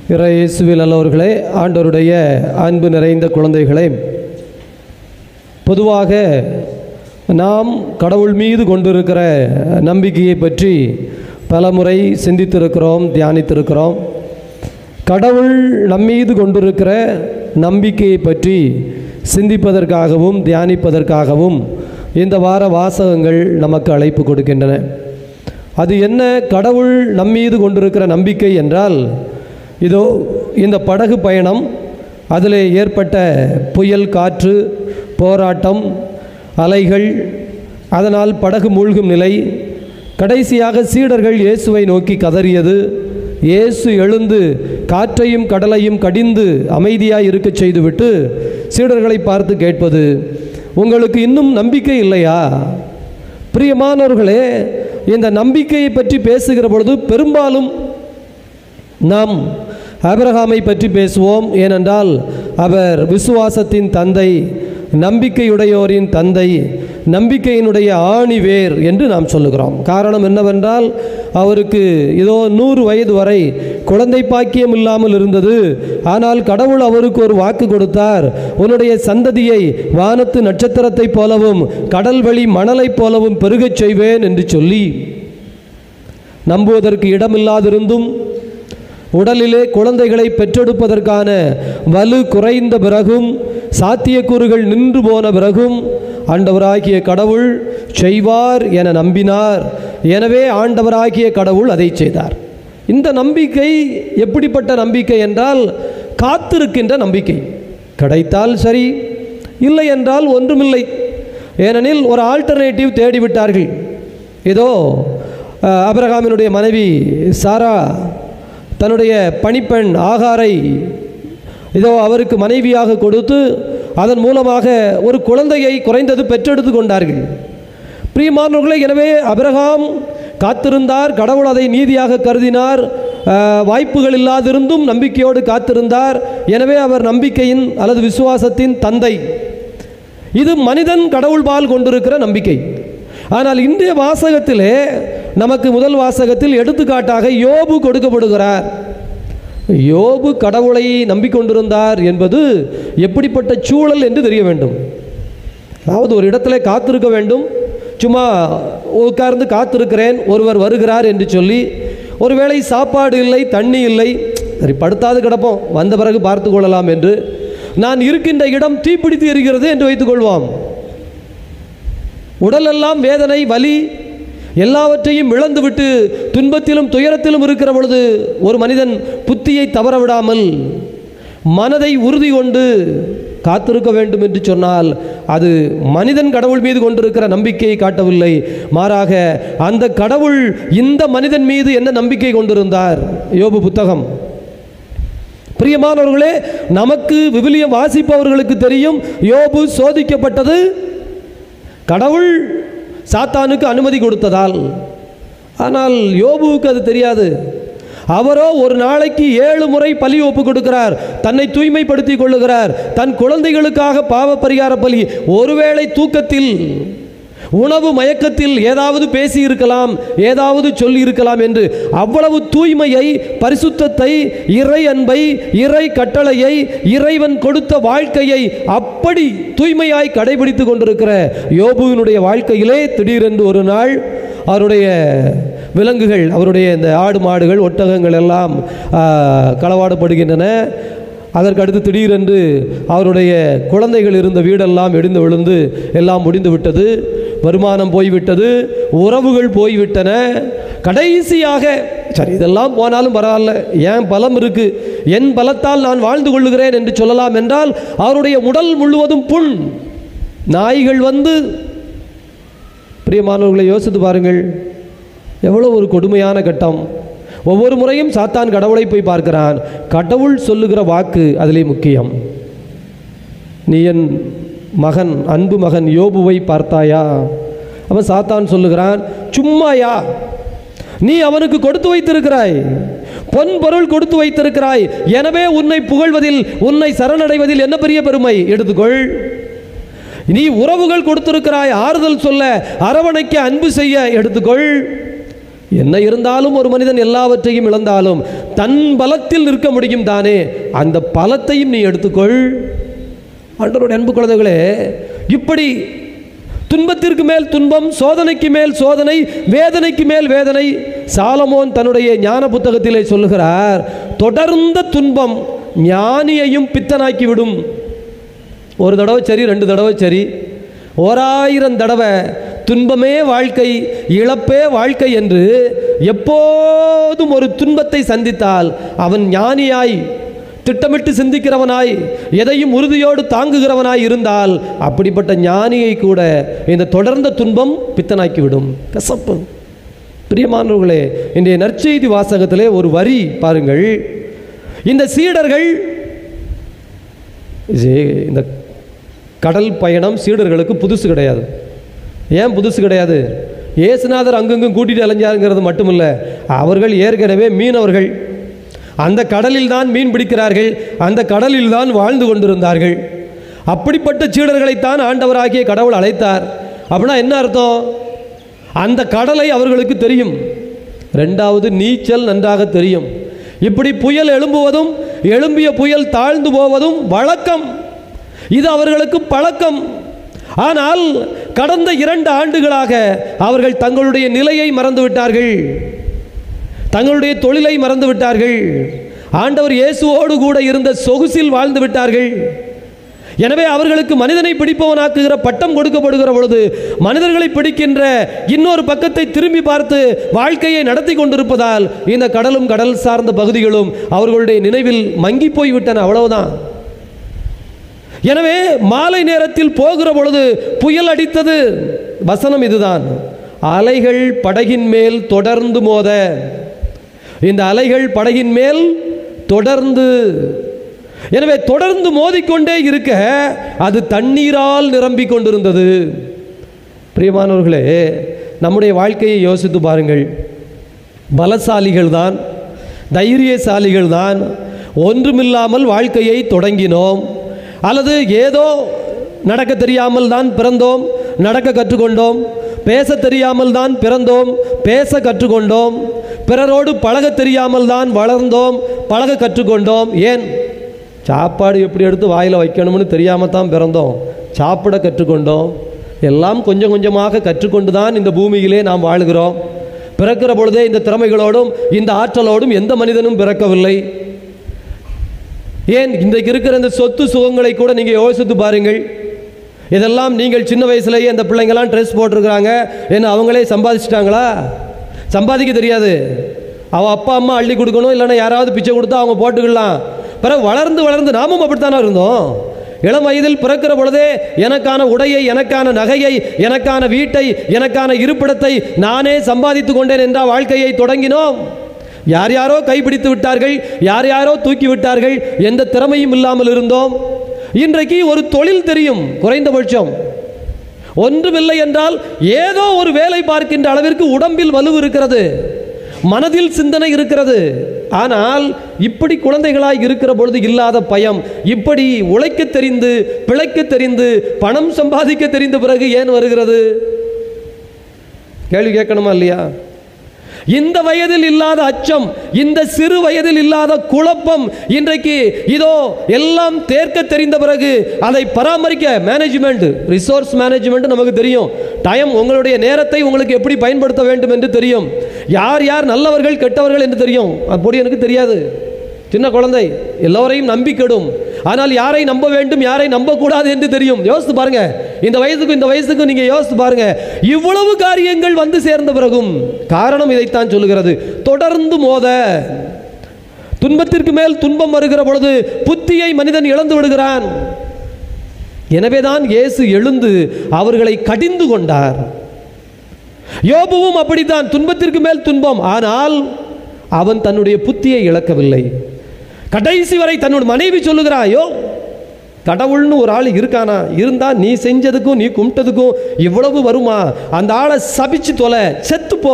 இயேசுவில் நல்லவர்களே ஆண்டவருடைய அன்பு நிறைந்த குழந்தைகளே பொதுவாக நாம் கடவுள் மீது கொண்டிருக்கிற நம்பிக்கையை பற்றி பலமுறை சிந்தித்திருக்கிறோம் தியானித்திருக்கிறோம் கடவுள் நம்மீது கொண்டிருக்கிற நம்பிக்கையை பற்றி சிந்திப்பதற்காகவும் தியானிப்பதற்காகவும் இந்த வார வாசகங்கள் நமக்கு அழைப்பு கொடுக்கின்றன அது என்ன கடவுள் நம்மீது கொண்டிருக்கிற நம்பிக்கை என்றால் இதோ இந்த படகு பயணம் அதில் ஏற்பட்ட புயல் காற்று போராட்டம் அலைகள் அதனால் படகு மூழ்கும் நிலை கடைசியாக சீடர்கள் இயேசுவை நோக்கி கதறியது இயேசு எழுந்து காற்றையும் கடலையும் கடிந்து அமைதியாய் இருக்கச் செய்துவிட்டு சீடர்களை பார்த்து கேட்பது உங்களுக்கு இன்னும் நம்பிக்கை இல்லையா பிரியமானவர்களே இந்த நம்பிக்கையை பற்றி பேசுகிற பொழுது பெரும்பாலும் நாம் ஆபிரகாமை பற்றி பேசுவோம் ஏனென்றால் அவர் விசுவாசத்தின் தந்தை நம்பிக்கையுடையோரின் தந்தை நம்பிக்கையினுடைய ஆணிவேர் என்று நாம் சொல்லுகிறோம் காரணம் என்னவென்றால் அவருக்கு இதோ நூறு வயது வரை குழந்தை பாக்கியம் இல்லாமல் இருந்தது ஆனால் கடவுள் அவருக்கு ஒரு வாக்கு கொடுத்தார் உன்னுடைய சந்ததியை வானத்து நட்சத்திரத்தைப் போலவும் கடல் வழி மணலைப் போலவும் பெருகச் செய்வேன் என்று சொல்லி நம்புவதற்கு இடமில்லாதிருந்தும் உடலிலே குழந்தைகளை பெற்றெடுப்பதற்கான வலு குறைந்த பிறகும் சாத்தியக்கூறுகள் நின்று போன பிறகும் ஆண்டவராகிய கடவுள் செய்வார் என நம்பினார் எனவே ஆண்டவராகிய கடவுள் அதை செய்தார் இந்த நம்பிக்கை எப்படிப்பட்ட நம்பிக்கை என்றால் காத்திருக்கின்ற நம்பிக்கை கிடைத்தால் சரி இல்லை என்றால் ஒன்றுமில்லை ஏனெனில் ஒரு ஆல்டர்னேட்டிவ் தேடிவிட்டார்கள் ஏதோ அஹ், ஆபிரகாமினுடைய மனைவி சாரா தன்னுடைய பணிப்பெண் ஆகாரை இதோ அவருக்கு மனைவியாக கொடுத்து அதன் மூலமாக ஒரு குழந்தையை குறைந்தது பெற்றெடுத்து கொண்டார்கள் பிரியமானவர்களே எனவே அபிரகாம் காத்திருந்தார் கடவுள் அதை நீதியாக கருதினார் அஹ், வாய்ப்புகள் இல்லாதிருந்தும் நம்பிக்கையோடு காத்திருந்தார் எனவே அவர் நம்பிக்கையின் அல்லது விசுவாசத்தின் தந்தை இது மனிதன் கடவுள்பால் கொண்டிருக்கிற நம்பிக்கை ஆனால் இன்றைய வாசகத்திலே நமக்கு முதல் வாசகத்தில் எடுத்துக்காட்டாக யோபு கொடுக்கப்படுகிறார் யோபு கடவுளை நம்பிக்கொண்டிருந்தார் என்பது எப்படிப்பட்ட சூழல் என்று தெரிய வேண்டும் அதாவது ஒரு இடத்துல காத்திருக்க வேண்டும் சும்மா உட்கார்ந்து காத்திருக்கிறேன் ஒருவர் வருகிறார் என்று சொல்லி ஒருவேளை சாப்பாடு இல்லை தண்ணி இல்லை சரி படுத்தாது கிடப்போம் வந்த பிறகு பார்த்து கொள்ளலாம் என்று நான் இருக்கின்ற இடம் தீப்பிடித்து எரிகிறது என்று வைத்துக்கொள்வோம் உடலெல்லாம் வேதனை வலி எல்லாவற்றையும் இழந்துவிட்டு துன்பத்திலும் துயரத்திலும் இருக்கிற பொழுது ஒரு மனிதன் புத்தியை தவற விடாமல் மனதை உறுதி கொண்டு காத்திருக்க வேண்டும் என்று சொன்னால் அது மனிதன் கடவுள் மீது கொண்டிருக்கிற நம்பிக்கையை காட்டவில்லை மாறாக அந்த கடவுள் இந்த மனிதன் மீது என்ன நம்பிக்கை கொண்டிருந்தார் யோபு புத்தகம் பிரியமானவர்களே நமக்கு விவிலியம் வாசிப்பவர்களுக்கு தெரியும் யோபு சோதிக்கப்பட்டது கடவுள் சாத்தானுக்கு அனுமதி கொடுத்ததால் ஆனால் யோபுவுக்கு அது தெரியாது அவரோ ஒரு நாளைக்கு ஏழு முறை பலி ஒப்பு கொடுக்கிறார் தன்னை தூய்மைப்படுத்தி கொள்ளுகிறார் தன் குழந்தைகளுக்காக பாவ பரிகார பலி ஒருவேளை தூக்கத்தில் உணவு மயக்கத்தில் ஏதாவது பேசி இருக்கலாம் ஏதாவது சொல்லி இருக்கலாம் என்று அவ்வளவு தூய்மையை பரிசுத்தத்தை இறை அன்பை இறை கட்டளையை இறைவன் கொடுத்த வாழ்க்கையை அப்படி தூய்மையாய் கடைபிடித்து கொண்டிருக்கிற யோபுவினுடைய வாழ்க்கையிலே திடீரென்று ஒரு நாள் அவருடைய விலங்குகள் அவருடைய இந்த ஆடு மாடுகள் ஒட்டகங்கள் எல்லாம் ஆ, களவாடப்படுகின்றன அதற்கு அடுத்து திடீரென்று அவருடைய குழந்தைகள் இருந்த வீடெல்லாம் இடிந்து விழுந்து எல்லாம் முடிந்து விட்டது வருமானம் போய்விட்டது உறவுகள் போய்விட்டன கடைசியாக சரி இதெல்லாம் போனாலும் பரவாயில்ல ஏன் பலம் இருக்கு என் பலத்தால் நான் வாழ்ந்து கொள்ளுகிறேன் என்று சொல்லலாம் என்றால் அவருடைய உடல் முழுவதும் புண் நாய்கள் வந்து பிரியமானவர்களை யோசித்து பாருங்கள் எவ்வளோ ஒரு கொடுமையான கட்டம் ஒவ்வொரு முறையும் சாத்தான் கடவுளை போய் பார்க்கிறான் கடவுள் சொல்லுகிற வாக்கு அதிலே முக்கியம் நீ என் மகன் அன்பு மகன் யோபுவை பார்த்தாயா அவன் சாத்தான் சொல்லுகிறான் சும்மாயா நீ அவனுக்கு கொடுத்து வைத்திருக்கிறாய் பொன் பொருள் கொடுத்து வைத்திருக்கிறாய் எனவே உன்னை புகழ்வதில் உன்னை சரணடைவதில் என்ன பெரிய பெருமை எடுத்துக்கொள் நீ உறவுகள் கொடுத்திருக்கிறாய் ஆறுதல் சொல்ல அரவணைக்க அன்பு செய்ய எடுத்துக்கொள் என்ன இருந்தாலும் ஒரு மனிதன் எல்லாவற்றையும் இழந்தாலும் தன் பலத்தில் நிற்க முடியும் தானே அந்த பலத்தையும் நீ எடுத்துக்கொள் ஆண்டவருடைய அன்பு குழந்தைகளே இப்படி துன்பத்திற்கு மேல் துன்பம் சோதனைக்கு மேல் சோதனை வேதனைக்கு மேல் வேதனை சாலமோன் தன்னுடைய ஞான புத்தகத்திலே சொல்லுகிறார் தொடர்ந்த துன்பம் ஞானியையும் பித்தனாக்கி விடும் ஒரு தடவை சரி ரெண்டு தடவை சரி ஓராயிரம் தடவை துன்பமே வாழ்க்கை இழப்பே வாழ்க்கை என்று எப்போதும் ஒரு துன்பத்தை சந்தித்தால் அவன் ஞானியாய் திட்டமிட்டு சிந்திக்கிறவனாய் எதையும் உறுதியோடு தாங்குகிறவனாய் இருந்தால் அப்படிப்பட்ட ஞானியை கூட இந்த தொடர்ந்த துன்பம் பித்தனாக்கிவிடும் கசப்பு பிரியமானவர்களே இன்றைய நற்செய்தி வாசகத்திலே ஒரு வரி பாருங்கள் இந்த சீடர்கள் இது இந்த கடல் பயணம் சீடர்களுக்கு புதுசு கிடையாது ஏன் புதுசு கிடையாது ஏசுநாதர் அங்கங்கும் கூட்டிட்டு அலைஞ்சாருங்கிறது மட்டுமில்ல அவர்கள் ஏற்கனவே மீனவர்கள் அந்த கடலில் தான் மீன் பிடிக்கிறார்கள் அந்த கடலில் தான் வாழ்ந்து கொண்டிருந்தார்கள் அப்படிப்பட்ட சீடர்களைத்தான் ஆண்டவராகிய கடவுள் அழைத்தார் அப்படின்னா என்ன அர்த்தம் அந்த கடலை அவர்களுக்கு தெரியும் ரெண்டாவது நீச்சல் நன்றாக தெரியும் இப்படி புயல் எழும்புவதும் எழும்பிய புயல் தாழ்ந்து போவதும் வழக்கம் இது அவர்களுக்கு பழக்கம் ஆனால் கடந்த இரண்டு ஆண்டுகளாக அவர்கள் தங்களுடைய நிலையை மறந்து விட்டார்கள் தங்களுடைய தொழிலை மறந்து விட்டார்கள் ஆண்டவர் இயேசுவோடு கூட இருந்த சொகுசில் வாழ்ந்து விட்டார்கள் எனவே அவர்களுக்கு மனிதனை பிடிப்பவனாக்குகிற பட்டம் கொடுக்கப்படுகிற பொழுது மனிதர்களை பிடிக்கின்ற இன்னொரு பக்கத்தை திரும்பி பார்த்து வாழ்க்கையை நடத்தி கொண்டிருப்பதால் இந்த கடலும் கடல் சார்ந்த பகுதிகளும் அவர்களுடைய நினைவில் மங்கி போய்விட்டன அவ்வளவுதான் எனவே மாலை நேரத்தில் போகிற பொழுது புயல் அடித்தது வசனம் இதுதான் அலைகள் படகின் மேல் தொடர்ந்து மோத இந்த அலைகள் படகின் மேல் தொடர்ந்து எனவே தொடர்ந்து மோதிக்கொண்டே இருக்க அது தண்ணீரால் நிரம்பிக் கொண்டிருந்தது பிரியமானவர்களே நம்முடைய வாழ்க்கையை யோசித்து பாருங்கள் பலசாலிகள் தான் தைரியசாலிகள் தான் ஒன்றுமில்லாமல் வாழ்க்கையை தொடங்கினோம் அல்லது ஏதோ நடக்க தெரியாமல் தான் பிறந்தோம் நடக்க கற்றுக்கொண்டோம் பேச தெரியாமல் தான் பிறந்தோம் பேச கற்றுக்கொண்டோம் பிறரோடு பழக தெரியாமல் தான் வளர்ந்தோம் பழக கற்றுக்கொண்டோம் ஏன் சாப்பாடு எப்படி எடுத்து வாயில் வைக்கணும்னு தெரியாமல் தான் பிறந்தோம் சாப்பிட கற்றுக்கொண்டோம் எல்லாம் கொஞ்சம் கொஞ்சமாக கற்றுக்கொண்டு தான் இந்த பூமியிலே நாம் வாழுகிறோம் பிறக்கிற பொழுதே இந்த திறமைகளோடும் இந்த ஆற்றலோடும் எந்த மனிதனும் பிறக்கவில்லை ஏன் இன்றைக்கு இருக்கிற இந்த சொத்து சுகங்களை கூட நீங்கள் யோசித்து பாருங்கள் இதெல்லாம் நீங்கள் சின்ன வயசுலேயே இந்த பிள்ளைங்கள்லாம் ட்ரெஸ் போட்டிருக்கிறாங்க என்ன அவங்களே சம்பாதிச்சிட்டாங்களா சம்பாதிக்க தெரியாது அவன் அப்பா அம்மா அள்ளி கொடுக்கணும் இல்லைன்னா யாராவது பிச்சை கொடுத்தா அவங்க போட்டுக்கலாம் பிறகு வளர்ந்து வளர்ந்து நாமும் அப்படித்தானே இருந்தோம் இளம் வயதில் பிறக்கிற பொழுதே எனக்கான உடையை எனக்கான நகையை எனக்கான வீட்டை எனக்கான இருப்பிடத்தை நானே சம்பாதித்து கொண்டேன் என்ற வாழ்க்கையை தொடங்கினோம் யார் யாரோ கைப்பிடித்து விட்டார்கள் யார் யாரோ தூக்கி விட்டார்கள் எந்த திறமையும் இல்லாமல் இருந்தோம் இன்றைக்கு ஒரு தொழில் தெரியும் குறைந்தபட்சம் ஒன்றுமில்லை என்றால் ஏதோ ஒரு வேலை பார்க்கின்ற அளவிற்கு உடம்பில் வலு இருக்கிறது மனதில் சிந்தனை இருக்கிறது ஆனால் இப்படி குழந்தைகளாய் இருக்கிற பொழுது இல்லாத பயம் இப்படி உழைக்க தெரிந்து பிழைக்க தெரிந்து பணம் சம்பாதிக்க தெரிந்த பிறகு ஏன் வருகிறது கேள்வி கேட்கணுமா இல்லையா இந்த வயதில் இல்லாத அச்சம் இந்த சிறு வயதில் இல்லாத குழப்பம் இன்றைக்கு இதோ எல்லாம் தேர்க்க தெரிந்த பிறகு அதை பராமரிக்க மேனேஜ்மெண்ட் ரிசோர்ஸ் மேனேஜ்மெண்ட் நமக்கு தெரியும் டைம் உங்களுடைய நேரத்தை உங்களுக்கு எப்படி பயன்படுத்த வேண்டும் என்று தெரியும் யார் யார் நல்லவர்கள் கெட்டவர்கள் என்று தெரியும் அப்படி எனக்கு தெரியாது சின்ன குழந்தை எல்லோரையும் நம்பி கெடும் ஆனால் யாரை நம்ப வேண்டும் யாரை நம்பக்கூடாது என்று தெரியும் யோசித்து பாருங்க இந்த வயசுக்கும் இந்த வயசுக்கும் நீங்க யோசித்து பாருங்க இவ்வளவு காரியங்கள் வந்து சேர்ந்த பிறகும் காரணம் இதைத்தான் சொல்லுகிறது தொடர்ந்து மோத துன்பத்திற்கு மேல் துன்பம் வருகிற பொழுது புத்தியை மனிதன் இழந்து விடுகிறான் எனவேதான் இயேசு எழுந்து அவர்களை கடிந்து கொண்டார் யோபுவும் அப்படித்தான் துன்பத்திற்கு மேல் துன்பம் ஆனால் அவன் தன்னுடைய புத்தியை இழக்கவில்லை கடைசி வரை தன்னோட மனைவி சொல்லுகிறாயோ கடவுள்னு ஒரு ஆள் இருக்கானா இருந்தா நீ செஞ்சதுக்கும் நீ கும்பிட்டதுக்கும் இவ்வளவு வருமா அந்த ஆளை சபிச்சு தொலை செத்து போ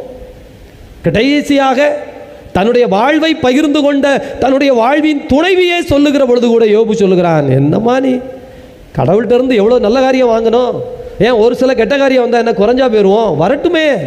கடைசியாக தன்னுடைய வாழ்வை பகிர்ந்து கொண்ட தன்னுடைய வாழ்வின் துணைவியே சொல்லுகிற பொழுது கூட யோபு சொல்லுகிறான் என்னம்மா நீ கடவுள்கிட்ட இருந்து எவ்வளோ நல்ல காரியம் வாங்கணும் ஏன் ஒரு சில கெட்ட காரியம் வந்தால் என்ன குறைஞ்சா போயிடுவோம் வரட்டுமே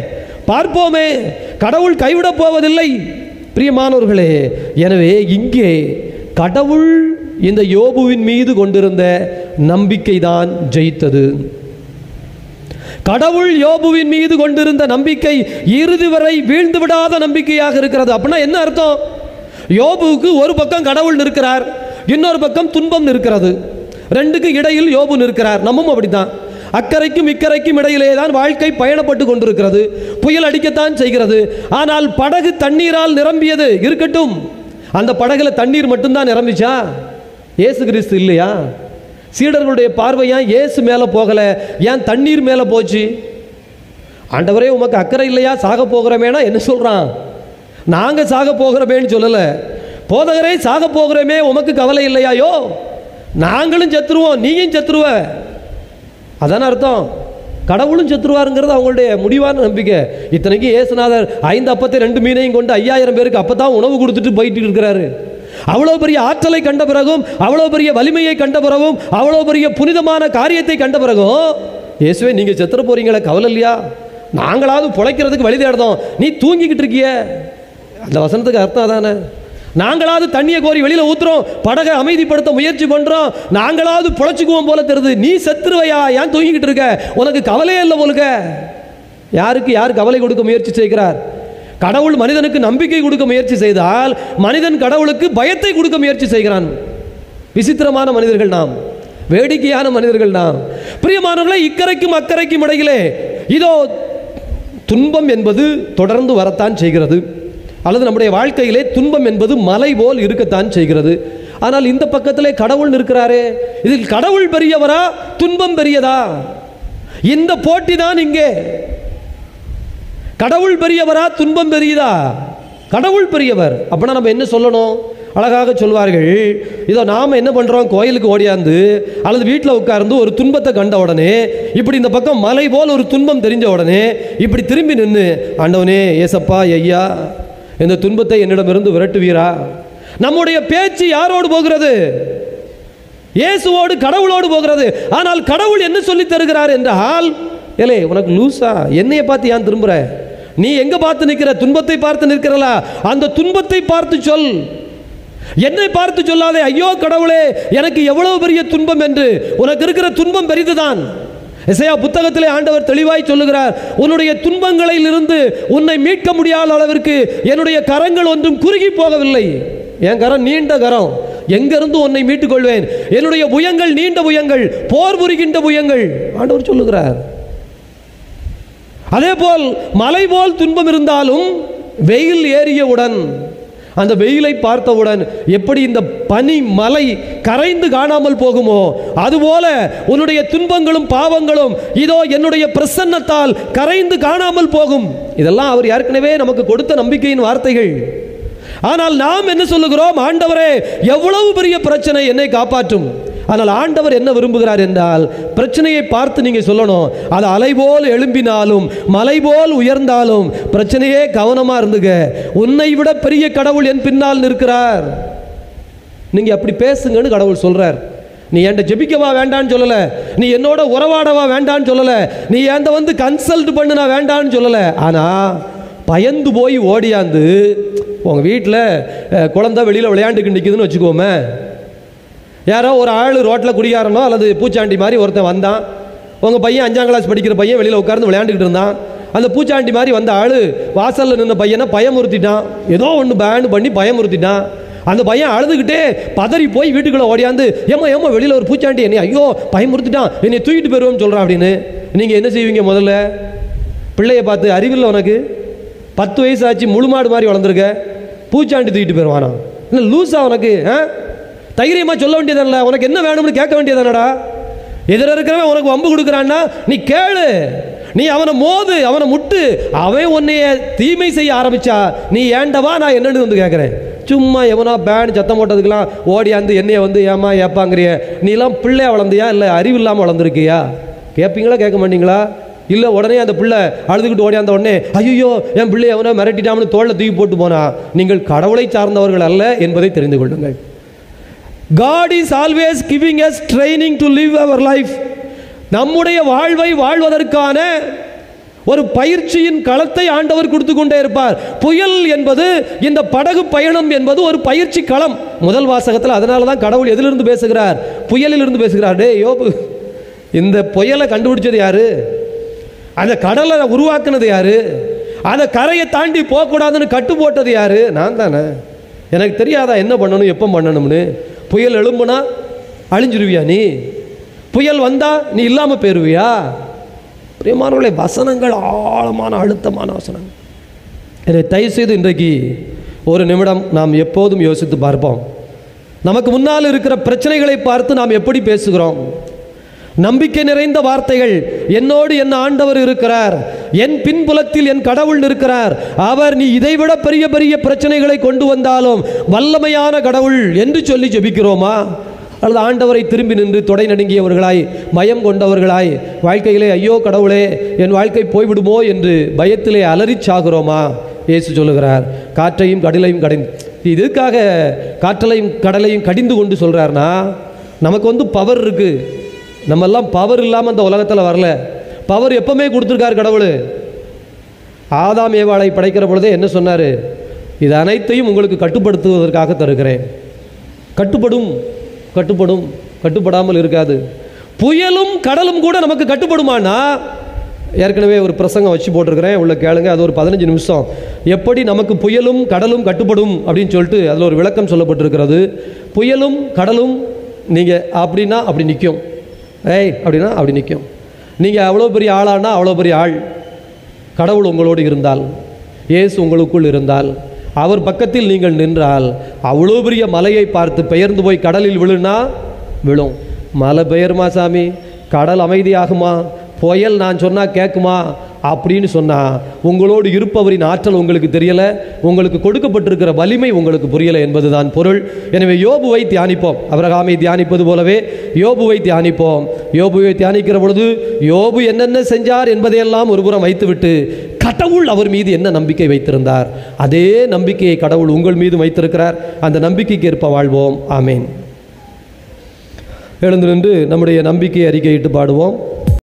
பார்ப்போமே கடவுள் கைவிடப் போவதில்லை பிரியமானவர்களே எனவே இங்கே கடவுள் இந்த யோபுவின் மீது கொண்டிருந்த நம்பிக்கை தான் ஜெயித்தது கடவுள் யோபுவின் மீது கொண்டிருந்த நம்பிக்கை இறுதி வரை வீழ்ந்து விடாத நம்பிக்கையாக இருக்கிறது அப்படின்னா என்ன அர்த்தம் யோபுவுக்கு ஒரு பக்கம் கடவுள் நிற்கிறார் இன்னொரு பக்கம் துன்பம் நிற்கிறது ரெண்டுக்கு இடையில் யோபு நிற்கிறார் நம்மும் அப்படித்தான் அக்கறைக்கும் இக்கரைக்கும் இடையிலே தான் வாழ்க்கை பயணப்பட்டு கொண்டிருக்கிறது புயல் அடிக்கத்தான் செய்கிறது ஆனால் படகு தண்ணீரால் நிரம்பியது இருக்கட்டும் அந்த படகுல தண்ணீர் மட்டும்தான் நிரம்பிச்சா இயேசு கிறிஸ்து இல்லையா சீடர்களுடைய பார்வை ஏன் இயேசு மேலே போகலை ஏன் தண்ணீர் மேலே போச்சு ஆண்டவரே உமக்கு அக்கறை இல்லையா சாக போகிறோமேனா என்ன சொல்கிறான் நாங்கள் சாக போகிறோமேன்னு சொல்லலை போதகரே சாக போகிறோமே உமக்கு கவலை இல்லையாயோ நாங்களும் செத்துருவோம் நீயும் செத்துருவ அதான அர்த்தம் கடவுளும் செத்துருவாருங்கிறது அவங்களுடைய முடிவான நம்பிக்கை இத்தனைக்கு இயேசுநாதர் ஐந்து அப்பத்தை ரெண்டு மீனையும் கொண்டு ஐயாயிரம் பேருக்கு அப்போ தான் உணவு கொடுத்துட்டு போயிட்டு இருக்கிறாரு அவ்வளோ பெரிய ஆற்றலை கண்ட பிறகும் அவ்வளோ பெரிய வலிமையை கண்ட பிறகும் அவ்வளோ பெரிய புனிதமான காரியத்தை கண்ட பிறகும் இயேசுவே நீங்கள் செத்துற போறீங்களே கவலை இல்லையா நாங்களாவது பிழைக்கிறதுக்கு வழி தேடுதோம் நீ தூங்கிக்கிட்டு இருக்கிய அந்த வசனத்துக்கு அர்த்தம் அதானே நாங்களாவது தண்ணியை கோரி வெளியில ஊத்துறோம் படகை அமைதிப்படுத்த முயற்சி பண்றோம் நாங்களாவது பொழைச்சுக்குவோம் போல தெரியுது நீ செத்துருவையா ஏன் தூங்கிக்கிட்டு இருக்க உனக்கு கவலையே இல்லை போலுக்க யாருக்கு யார் கவலை கொடுக்க முயற்சி செய்கிறார் கடவுள் மனிதனுக்கு நம்பிக்கை கொடுக்க முயற்சி செய்தால் மனிதன் கடவுளுக்கு பயத்தை கொடுக்க முயற்சி செய்கிறான் விசித்திரமான மனிதர்கள் நாம் வேடிக்கையான மனிதர்கள் நாம் பிரியமானவர்களே இக்கரைக்கும் அக்கறைக்கும் இடையிலே இதோ துன்பம் என்பது தொடர்ந்து வரத்தான் செய்கிறது அல்லது நம்முடைய வாழ்க்கையிலே துன்பம் என்பது மலை போல் இருக்கத்தான் செய்கிறது ஆனால் இந்த பக்கத்திலே கடவுள் நிற்கிறாரே இதில் கடவுள் பெரியவரா துன்பம் பெரியதா இந்த போட்டி தான் இங்கே கடவுள் பெரியவரா துன்பம் பெரியதா கடவுள் பெரியவர் அப்படின்னா நம்ம என்ன சொல்லணும் அழகாக சொல்வார்கள் இதோ நாம் என்ன பண்ணுறோம் கோயிலுக்கு ஓடியாந்து அல்லது வீட்டில் உட்கார்ந்து ஒரு துன்பத்தை கண்ட உடனே இப்படி இந்த பக்கம் மலை போல் ஒரு துன்பம் தெரிஞ்ச உடனே இப்படி திரும்பி நின்று ஆண்டவனே ஏசப்பா ஐயா இந்த துன்பத்தை என்னிடமிருந்து விரட்டுவீரா நம்முடைய பேச்சு யாரோடு போகிறது இயேசுவோடு கடவுளோடு போகிறது ஆனால் கடவுள் என்ன சொல்லி தருகிறார் என்றால் ஏலே உனக்கு லூசா என்னைய பார்த்து ஏன் திரும்புற நீ எங்க பார்த்து நிற்கிற துன்பத்தை பார்த்து நிற்கிறல அந்த துன்பத்தை பார்த்து சொல் என்னை பார்த்து சொல்லாதே ஐயோ கடவுளே எனக்கு எவ்வளவு பெரிய துன்பம் என்று உனக்கு இருக்கிற துன்பம் பெரிதுதான் இசையா புத்தகத்திலே ஆண்டவர் தெளிவாய் சொல்லுகிறார் உன்னுடைய துன்பங்களில் இருந்து உன்னை மீட்க முடியாத அளவிற்கு என்னுடைய கரங்கள் ஒன்றும் குறுகி போகவில்லை என் கரம் நீண்ட கரம் எங்கிருந்து உன்னை மீட்டுக் கொள்வேன் என்னுடைய புயங்கள் நீண்ட புயங்கள் போர் புரிகின்ற புயங்கள் ஆண்டவர் சொல்லுகிறார் அதே போல் மலை போல் துன்பம் இருந்தாலும் வெயில் ஏறியவுடன் அந்த வெயிலை பார்த்தவுடன் எப்படி இந்த பனி மலை கரைந்து காணாமல் போகுமோ அதுபோல உன்னுடைய துன்பங்களும் பாவங்களும் இதோ என்னுடைய பிரசன்னத்தால் கரைந்து காணாமல் போகும் இதெல்லாம் அவர் ஏற்கனவே நமக்கு கொடுத்த நம்பிக்கையின் வார்த்தைகள் ஆனால் நாம் என்ன சொல்லுகிறோம் ஆண்டவரே எவ்வளவு பெரிய பிரச்சனை என்னை காப்பாற்றும் ஆனால் ஆண்டவர் என்ன விரும்புகிறார் என்றால் பிரச்சனையை பார்த்து நீங்க சொல்லணும் அது அலை போல் எழும்பினாலும் மலை போல் உயர்ந்தாலும் பிரச்சனையே கவனமா இருந்துக உன்னை விட பெரிய கடவுள் என் பின்னால் நிற்கிறார் நீங்க அப்படி பேசுங்கன்னு கடவுள் சொல்றார் நீ என்கிட்ட ஜெபிக்கவா வேண்டான்னு சொல்லல நீ என்னோட உறவாடவா வேண்டான்னு சொல்லல நீ என்கிட்ட வந்து கன்சல்ட் பண்ணு நான் வேண்டான்னு சொல்லல ஆனா பயந்து போய் ஓடியாந்து உங்க வீட்டில் குழந்தை வெளியில் விளையாண்டுக்கு நிற்குதுன்னு வச்சுக்கோமே யாரோ ஒரு ஆள் ரோட்டில் குடிகாரனோ அல்லது பூச்சாண்டி மாதிரி ஒருத்தன் வந்தான் உங்கள் பையன் அஞ்சாம் கிளாஸ் படிக்கிற பையன் வெளியில் உட்கார்ந்து விளையாண்டுக்கிட்டு இருந்தான் அந்த பூச்சாண்டி மாதிரி வந்த ஆள் வாசலில் நின்ற பையனை பயமுறுத்திட்டான் ஏதோ ஒன்று பேன் பண்ணி பயமுறுத்திட்டான் அந்த பையன் அழுதுகிட்டே பதறி போய் வீட்டுக்குள்ளே ஓடியாந்து ஏமா ஏமா வெளியில் ஒரு பூச்சாண்டி என்னை ஐயோ பயமுறுத்திட்டான் என்னை தூக்கிட்டு போயிடுவோம்னு சொல்கிறான் அப்படின்னு நீங்கள் என்ன செய்வீங்க முதல்ல பிள்ளைய பார்த்து அறிவில்லை உனக்கு பத்து வயசு ஆச்சு முழு மாடு மாதிரி வளர்ந்துருக்க பூச்சாண்டி தூக்கிட்டு போயிடுவானா இல்லை லூஸா உனக்கு ஆ தைரியமாக சொல்ல வேண்டியதானல உனக்கு என்ன வேணும்னு கேட்க வேண்டியதானடா எதிர இருக்கிறவன் உனக்கு வம்பு கொடுக்குறான்னா நீ கேளு நீ அவனை மோது அவனை முட்டு அவன் உன்னைய தீமை செய்ய ஆரம்பிச்சா நீ ஏண்டவா நான் என்னன்னு வந்து கேட்குறேன் சும்மா எவனா பேன் சத்தம் போட்டதுக்கெல்லாம் ஓடியாந்து என்னைய வந்து ஏமா ஏப்பாங்கிறிய நீலாம் பிள்ளையா வளர்ந்தியா இல்லை அறிவு இல்லாமல் வளர்ந்துருக்கியா கேட்பீங்களா கேட்க மாட்டீங்களா இல்லை உடனே அந்த பிள்ளை அழுதுகிட்டு ஓடியாந்த உடனே ஐயோ என் பிள்ளை எவனோ மிரட்டிட்டாமனு தோளில் தூக்கி போட்டு போனா நீங்கள் கடவுளை சார்ந்தவர்கள் அல்ல என்பதை தெரிந்து கொள்ளுங்கள் God is always giving us training to live our life நம்முடைய வாழ்வை வாழ்வதற்கான ஒரு பயிற்சியின் களத்தை ஆண்டவர் கொடுத்து கொண்டே இருப்பார் புயல் என்பது இந்த படகு பயணம் என்பது ஒரு பயிற்சி களம் முதல் வாசகத்தில் அதனால தான் கடவுள் எதிலிருந்து பேசுகிறார் புயலிலிருந்து பேசுகிறார் டே யோபு இந்த புயலை கண்டுபிடிச்சது யாரு அந்த கடலை உருவாக்குனது யாரு அந்த கரையை தாண்டி போகக்கூடாதுன்னு கட்டு போட்டது யாரு நான் தானே எனக்கு தெரியாதா என்ன பண்ணணும் எப்போ பண்ணணும்னு புயல் எழும்புனா அழிஞ்சிருவியா நீ புயல் வந்தா நீ இல்லாமல் போயிருவியா பிரியமானவர்களே வசனங்கள் ஆழமான அழுத்தமான வசனங்கள் எனவே தயவுசெய்து இன்றைக்கு ஒரு நிமிடம் நாம் எப்போதும் யோசித்து பார்ப்போம் நமக்கு முன்னால் இருக்கிற பிரச்சனைகளை பார்த்து நாம் எப்படி பேசுகிறோம் நம்பிக்கை நிறைந்த வார்த்தைகள் என்னோடு என் ஆண்டவர் இருக்கிறார் என் பின்புலத்தில் என் கடவுள் இருக்கிறார் அவர் நீ இதைவிட பெரிய பெரிய பிரச்சனைகளை கொண்டு வந்தாலும் வல்லமையான கடவுள் என்று சொல்லி ஜெபிக்கிறோமா அல்லது ஆண்டவரை திரும்பி நின்று தொடை நடுங்கியவர்களாய் பயம் கொண்டவர்களாய் வாழ்க்கையிலே ஐயோ கடவுளே என் வாழ்க்கை போய்விடுமோ என்று பயத்திலே அலறிச் சாகிறோமா இயேசு சொல்லுகிறார் காற்றையும் கடலையும் கடிந்து இதுக்காக காற்றலையும் கடலையும் கடிந்து கொண்டு சொல்கிறார்னா நமக்கு வந்து பவர் இருக்குது நம்மெல்லாம் பவர் இல்லாமல் அந்த உலகத்தில் வரல பவர் எப்பவுமே கொடுத்துருக்கார் கடவுள் ஆதாம் ஏவாளை படைக்கிற பொழுதே என்ன சொன்னார் இது அனைத்தையும் உங்களுக்கு கட்டுப்படுத்துவதற்காக தருகிறேன் கட்டுப்படும் கட்டுப்படும் கட்டுப்படாமல் இருக்காது புயலும் கடலும் கூட நமக்கு கட்டுப்படுமானா ஏற்கனவே ஒரு பிரசங்கம் வச்சு போட்டிருக்கிறேன் உள்ள கேளுங்க அது ஒரு பதினஞ்சு நிமிஷம் எப்படி நமக்கு புயலும் கடலும் கட்டுப்படும் அப்படின்னு சொல்லிட்டு அதில் ஒரு விளக்கம் சொல்லப்பட்டிருக்கிறது புயலும் கடலும் நீங்கள் அப்படின்னா அப்படி நிற்கும் ஏய் அப்படின்னா அப்படி நிற்கும் நீங்கள் அவ்வளோ பெரிய ஆளானா அவ்வளோ பெரிய ஆள் கடவுள் உங்களோடு இருந்தால் இயேசு உங்களுக்குள் இருந்தால் அவர் பக்கத்தில் நீங்கள் நின்றால் அவ்வளோ பெரிய மலையை பார்த்து பெயர்ந்து போய் கடலில் விழுனா விழும் மலை பெயருமா சாமி கடல் அமைதியாகுமா புயல் நான் சொன்னால் கேட்குமா அப்படின்னு சொன்னால் உங்களோடு இருப்பவரின் ஆற்றல் உங்களுக்கு தெரியலை உங்களுக்கு கொடுக்கப்பட்டிருக்கிற வலிமை உங்களுக்கு புரியலை என்பதுதான் பொருள் எனவே யோபுவை தியானிப்போம் அவரகாமை தியானிப்பது போலவே யோபுவை தியானிப்போம் யோபுவை தியானிக்கிற பொழுது யோபு என்னென்ன செஞ்சார் என்பதையெல்லாம் ஒருபுறம் வைத்துவிட்டு கடவுள் அவர் மீது என்ன நம்பிக்கை வைத்திருந்தார் அதே நம்பிக்கையை கடவுள் உங்கள் மீது வைத்திருக்கிறார் அந்த நம்பிக்கைக்கு ஏற்ப வாழ்வோம் ஆமேன் எழுந்து நின்று நம்முடைய நம்பிக்கை அறிக்கையிட்டு பாடுவோம்